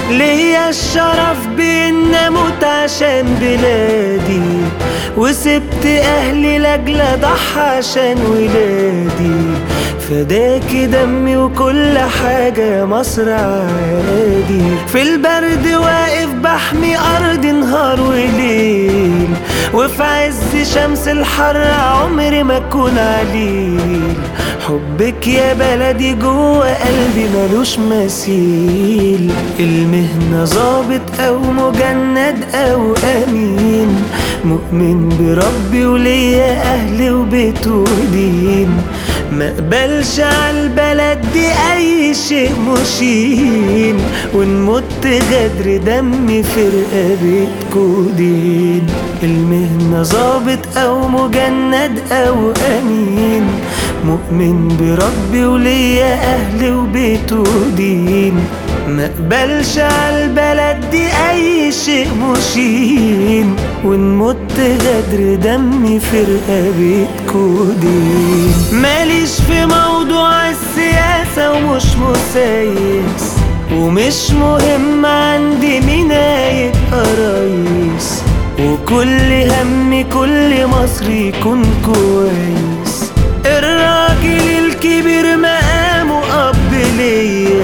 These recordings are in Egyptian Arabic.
ليا الشرف بإن أموت عشان بلادي وسبت أهلي لأجل أضحى عشان ولادي فداكي دمي وكل حاجة يا مصر عادي في البرد واقف بحمي أرضي نهار وليل وفي عز شمس الحر عمري ما أكون عليل حبك يا بلدي جوه قلبي ملوش مثيل المهنة ظابط أو مجند أو أمين مؤمن بربي وليا أهل وبيت ودين ما اقبلش عالبلد دي أي شيء مشين ونمت غدر دمي في رقبتكوا دين المهنة ظابط أو مجند أو أمين مؤمن بربي وليا أهل وبيت ودين ما اقبلش عالبلد دي أي شيء مشين ونمت غدر دمي في رقبتكوا دين ماليش في موضوع السياسة ومش مسيس ومش مهم عندي مين هيبقى رئيس وكل همي كل مصري يكون كويس الراجل الكبير مقامه أب ليا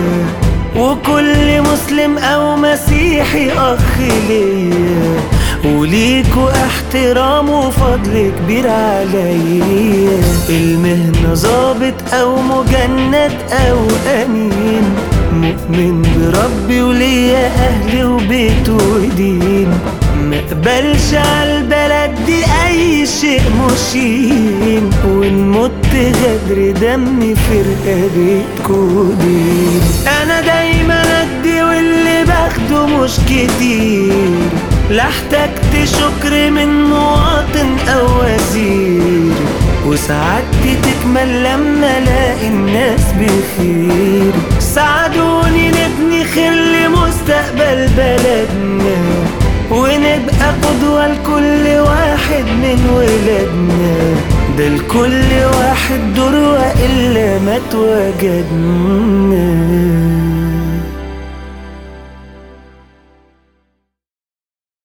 وكل مسلم أو مسيحي أخ ليا وليكوا احترام وفضل كبير عليا المهنة ظابط أو مجند أو أمين مؤمن بربي وليا أهل وبيت ودين ما اقبلش عالبلد دي أي شيء مشين ونمت غدر دمي في رقبتكوا دين أنا دايما أدي واللي باخده مش كتير لا احتجت شكر من مواطن أو وزير وسعادتي تكمل لما الاقي الناس بخير ساعدوني نبني خل مستقبل بلدنا ونبقى قدوة لكل واحد من ولادنا ده لكل واحد دور وإلا ما تواجدنا